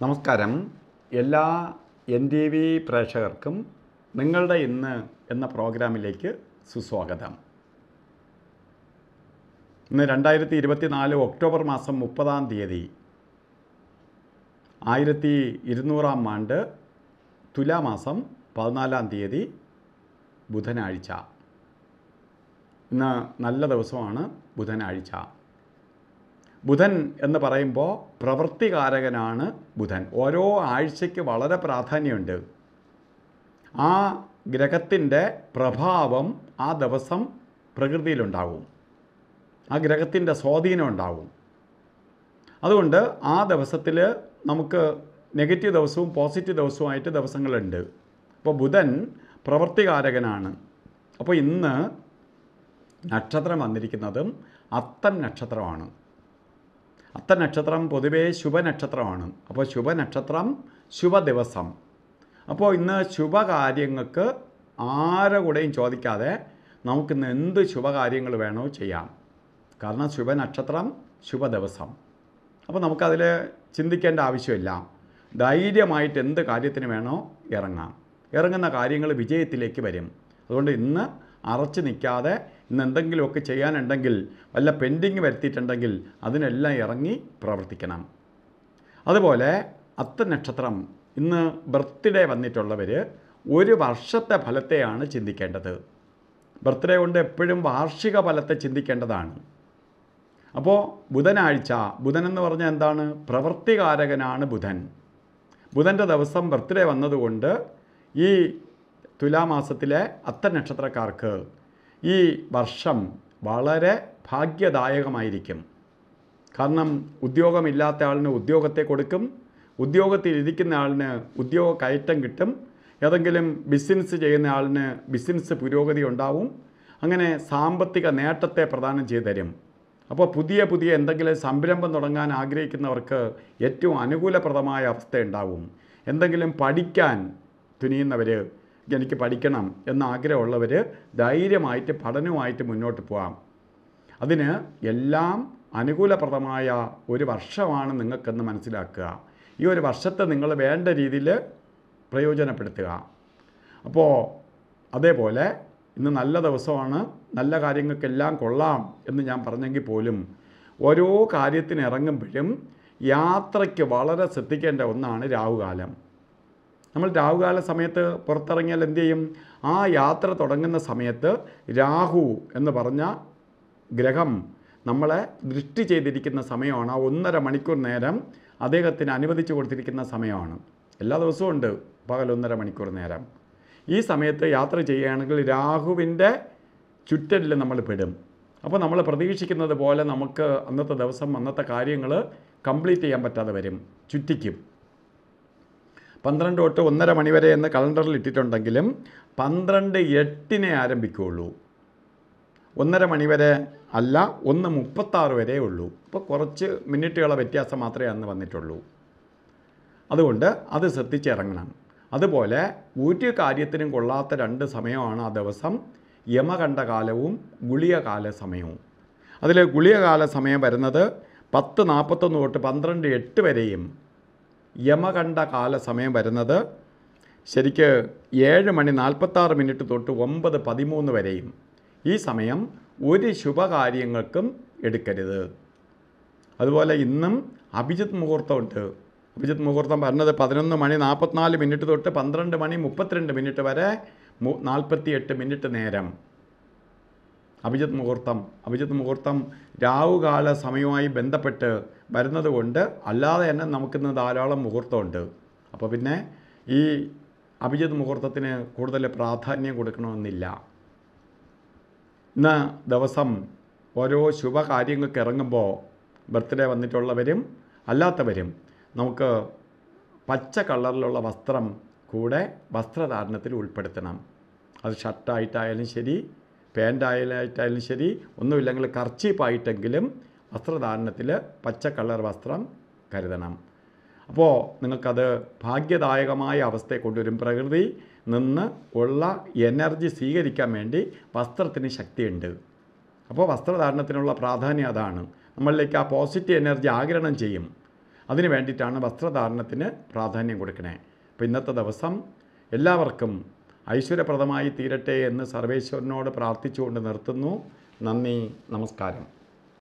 നമസ്കാരം എല്ലാ N T V പ്രേക്ഷകർക്കും നിങ്ങളുടെ ഇന്ന് എന്ന പ്രോഗ്രാമിലേക്ക് സുസ്വാഗതം ഇന്ന് രണ്ടായിരത്തി ഇരുപത്തി നാല് ഒക്ടോബർ മാസം മുപ്പതാം തീയതി ആയിരത്തി ഇരുന്നൂറാം ആണ്ട് തുലാമാസം പതിനാലാം തീയതി ബുധനാഴ്ച ഇന്ന് നല്ല ദിവസമാണ് ബുധനാഴ്ച ബുധൻ എന്ന് പറയുമ്പോൾ പ്രവൃത്തികാരകനാണ് ബുധൻ ഓരോ ആഴ്ചയ്ക്ക് വളരെ പ്രാധാന്യമുണ്ട് ആ ഗ്രഹത്തിൻ്റെ പ്രഭാവം ആ ദിവസം പ്രകൃതിയിലുണ്ടാവും ആ ഗ്രഹത്തിൻ്റെ സ്വാധീനം ഉണ്ടാവും അതുകൊണ്ട് ആ ദിവസത്തിൽ നമുക്ക് നെഗറ്റീവ് ദിവസവും പോസിറ്റീവ് ദിവസവുമായിട്ട് ദിവസങ്ങളുണ്ട് അപ്പോൾ ബുധൻ പ്രവൃത്തികാരകനാണ് അപ്പോൾ ഇന്ന് നക്ഷത്രം വന്നിരിക്കുന്നതും അത്തൻ നക്ഷത്രമാണ് അത്ത നക്ഷത്രം പൊതുവേ ശുഭനക്ഷത്രമാണ് അപ്പോൾ ശുഭനക്ഷത്രം ശുഭദിവസം അപ്പോൾ ഇന്ന് ശുഭകാര്യങ്ങൾക്ക് ആരെ കൂടെയും ചോദിക്കാതെ നമുക്കിന്ന് എന്ത് ശുഭകാര്യങ്ങൾ വേണോ ചെയ്യാം കാരണം ശുഭനക്ഷത്രം ശുഭദിവസം അപ്പോൾ നമുക്കതിൽ ചിന്തിക്കേണ്ട ആവശ്യമില്ല ധൈര്യമായിട്ട് എന്ത് കാര്യത്തിന് വേണോ ഇറങ്ങാം ഇറങ്ങുന്ന കാര്യങ്ങൾ വിജയത്തിലേക്ക് വരും അതുകൊണ്ട് ഇന്ന് അറച്ചു നിൽക്കാതെ ഇന്ന് എന്തെങ്കിലുമൊക്കെ ചെയ്യാനുണ്ടെങ്കിൽ വല്ല പെൻഡിങ് വരുത്തിയിട്ടുണ്ടെങ്കിൽ അതിനെല്ലാം ഇറങ്ങി പ്രവർത്തിക്കണം അതുപോലെ അത്ത നക്ഷത്രം ഇന്ന് ബർത്ത്ഡേ വന്നിട്ടുള്ളവർ ഒരു വർഷത്തെ ഫലത്തെയാണ് ചിന്തിക്കേണ്ടത് ബർത്ത്ഡേ കൊണ്ട് എപ്പോഴും വാർഷിക ഫലത്തെ ചിന്തിക്കേണ്ടതാണ് അപ്പോൾ ബുധനാഴ്ച ബുധൻ എന്ന് പറഞ്ഞാൽ എന്താണ് പ്രവൃത്തികാരകനാണ് ബുധൻ ബുധൻ്റെ ദിവസം ബർത്ത്ഡേ വന്നതുകൊണ്ട് ഈ തുലാമാസത്തിലെ അത്ത നക്ഷത്രക്കാർക്ക് ഈ വർഷം വളരെ ഭാഗ്യദായകമായിരിക്കും കാരണം ഉദ്യോഗമില്ലാത്ത ആളിന് ഉദ്യോഗത്തെ കൊടുക്കും ഉദ്യോഗത്തിൽ ഇരിക്കുന്ന ആളിന് ഉദ്യോഗ കയറ്റം കിട്ടും ഏതെങ്കിലും ബിസിനസ് ചെയ്യുന്ന ആളിന് ബിസിനസ് പുരോഗതി ഉണ്ടാവും അങ്ങനെ സാമ്പത്തിക നേട്ടത്തെ പ്രദാനം ചെയ്തു തരും അപ്പോൾ പുതിയ പുതിയ എന്തെങ്കിലും സംരംഭം തുടങ്ങാൻ ആഗ്രഹിക്കുന്നവർക്ക് ഏറ്റവും അനുകൂലപ്രദമായ അവസ്ഥ ഉണ്ടാവും എന്തെങ്കിലും പഠിക്കാൻ തുനിയുന്നവർ എനിക്ക് പഠിക്കണം എന്ന ആഗ്രഹമുള്ളവർ ധൈര്യമായിട്ട് പഠനവുമായിട്ട് മുന്നോട്ട് പോകാം അതിന് എല്ലാം അനുകൂലപ്രദമായ ഒരു വർഷമാണ് നിങ്ങൾക്കെന്ന് മനസ്സിലാക്കുക ഈ ഒരു വർഷത്തെ നിങ്ങൾ വേണ്ട രീതിയിൽ പ്രയോജനപ്പെടുത്തുക അപ്പോൾ അതേപോലെ ഇന്ന് നല്ല ദിവസമാണ് നല്ല കാര്യങ്ങൾക്കെല്ലാം കൊള്ളാം എന്ന് ഞാൻ പറഞ്ഞെങ്കിൽ പോലും ഓരോ കാര്യത്തിന് ഇറങ്ങുമ്പോഴും യാത്രയ്ക്ക് വളരെ ശ്രദ്ധിക്കേണ്ട ഒന്നാണ് രാഹുകാലം നമ്മൾ രാഹുകാല സമയത്ത് പുറത്തിറങ്ങിയാൽ എന്ത് ചെയ്യും ആ യാത്ര തുടങ്ങുന്ന സമയത്ത് രാഹു എന്ന് പറഞ്ഞ ഗ്രഹം നമ്മളെ ദൃഷ്ടി ചെയ്തിരിക്കുന്ന സമയമാണ് ആ ഒന്നര മണിക്കൂർ നേരം അദ്ദേഹത്തിന് അനുവദിച്ചു കൊടുത്തിരിക്കുന്ന സമയമാണ് എല്ലാ ദിവസവും ഉണ്ട് പകൽ ഒന്നര മണിക്കൂർ നേരം ഈ സമയത്ത് യാത്ര ചെയ്യുകയാണെങ്കിൽ രാഹുവിൻ്റെ ചുറ്റലിൽ നമ്മൾ പെടും അപ്പോൾ നമ്മൾ പ്രതീക്ഷിക്കുന്നത് പോലെ നമുക്ക് അന്നത്തെ ദിവസം അന്നത്തെ കാര്യങ്ങൾ കംപ്ലീറ്റ് ചെയ്യാൻ പറ്റാതെ വരും ചുറ്റിക്കും പന്ത്രണ്ട് തൊട്ട് ഒന്നര മണി വരെ എന്ന് കലണ്ടറിൽ ഇട്ടിട്ടുണ്ടെങ്കിലും പന്ത്രണ്ട് എട്ടിനെ ആരംഭിക്കുകയുള്ളൂ ഒന്നര മണി വരെ അല്ല ഒന്ന് മുപ്പത്താറ് വരെ ഉള്ളൂ അപ്പോൾ കുറച്ച് മിനിറ്റുകളെ വ്യത്യാസം മാത്രമേ അന്ന് വന്നിട്ടുള്ളൂ അതുകൊണ്ട് അത് ശ്രദ്ധിച്ചിറങ്ങണം അതുപോലെ ഒരു കാര്യത്തിനും കൊള്ളാത്ത രണ്ട് സമയമാണ് ആ ദിവസം യമകണ്ഠകാലവും ഗുളികകാല സമയവും അതിൽ ഗുളികകാല സമയം വരുന്നത് പത്ത് നാൽപ്പത്തൊന്ന് തൊട്ട് പന്ത്രണ്ട് എട്ട് വരെയും യമകണ്ഠ കാല സമയം വരുന്നത് ശരിക്ക് ഏഴ് മണി നാൽപ്പത്താറ് മിനിറ്റ് തൊട്ട് ഒമ്പത് പതിമൂന്ന് വരെയും ഈ സമയം ഒരു ശുഭകാര്യങ്ങൾക്കും എടുക്കരുത് അതുപോലെ ഇന്നും അഭിജിത്ത് മുഹൂർത്തമുണ്ട് അഭിജിത്ത് മുഹൂർത്തം പറഞ്ഞത് പതിനൊന്ന് മണി നാൽപ്പത്തിനാല് മിനിറ്റ് തൊട്ട് പന്ത്രണ്ട് മണി മുപ്പത്തിരണ്ട് മിനിറ്റ് വരെ മു നാൽപ്പത്തി എട്ട് മിനിറ്റ് നേരം അഭിജിത്ത് മുഹൂർത്തം അഭിജിത്ത് മുഹൂർത്തം രാവുകാല സമയവുമായി ബന്ധപ്പെട്ട് വരുന്നത് കൊണ്ട് അല്ലാതെ തന്നെ നമുക്കിന്ന് ധാരാളം മുഹൂർത്തമുണ്ട് അപ്പോൾ പിന്നെ ഈ അഭിജിത്ത് മുഹൂർത്തത്തിന് കൂടുതൽ പ്രാധാന്യം കൊടുക്കണമെന്നില്ല ഇന്ന് ദിവസം ഓരോ ശുഭകാര്യങ്ങൾക്ക് ഇറങ്ങുമ്പോൾ ബർത്ത്ഡേ വന്നിട്ടുള്ളവരും അല്ലാത്തവരും നമുക്ക് പച്ച കളറിലുള്ള വസ്ത്രം കൂടെ വസ്ത്രധാരണത്തിൽ ഉൾപ്പെടുത്തണം അത് ഷർട്ടായിട്ടായാലും ശരി പാൻ്റായാലായിട്ടായാലും ശരി ഒന്നുമില്ലെങ്കിൽ കർച്ചീപ്പായിട്ടെങ്കിലും വസ്ത്രധാരണത്തിൽ പച്ച കളർ വസ്ത്രം കരുതണം അപ്പോൾ നിങ്ങൾക്കത് ഭാഗ്യദായകമായ അവസ്ഥയെ കൊണ്ടുവരും പ്രകൃതി നിന്ന് ഉള്ള എനർജി സ്വീകരിക്കാൻ വേണ്ടി വസ്ത്രത്തിന് ശക്തിയുണ്ട് അപ്പോൾ വസ്ത്രധാരണത്തിനുള്ള പ്രാധാന്യം അതാണ് നമ്മളിലേക്ക് ആ പോസിറ്റീവ് എനർജി ആഗിരണം ചെയ്യും അതിന് വേണ്ടിയിട്ടാണ് വസ്ത്രധാരണത്തിന് പ്രാധാന്യം കൊടുക്കണേ അപ്പോൾ ഇന്നത്തെ ദിവസം എല്ലാവർക്കും ഐശ്വര്യപ്രദമായി തീരട്ടെ എന്ന് സർവേശ്വരനോട് പ്രാർത്ഥിച്ചുകൊണ്ട് നിർത്തുന്നു നന്ദി നമസ്കാരം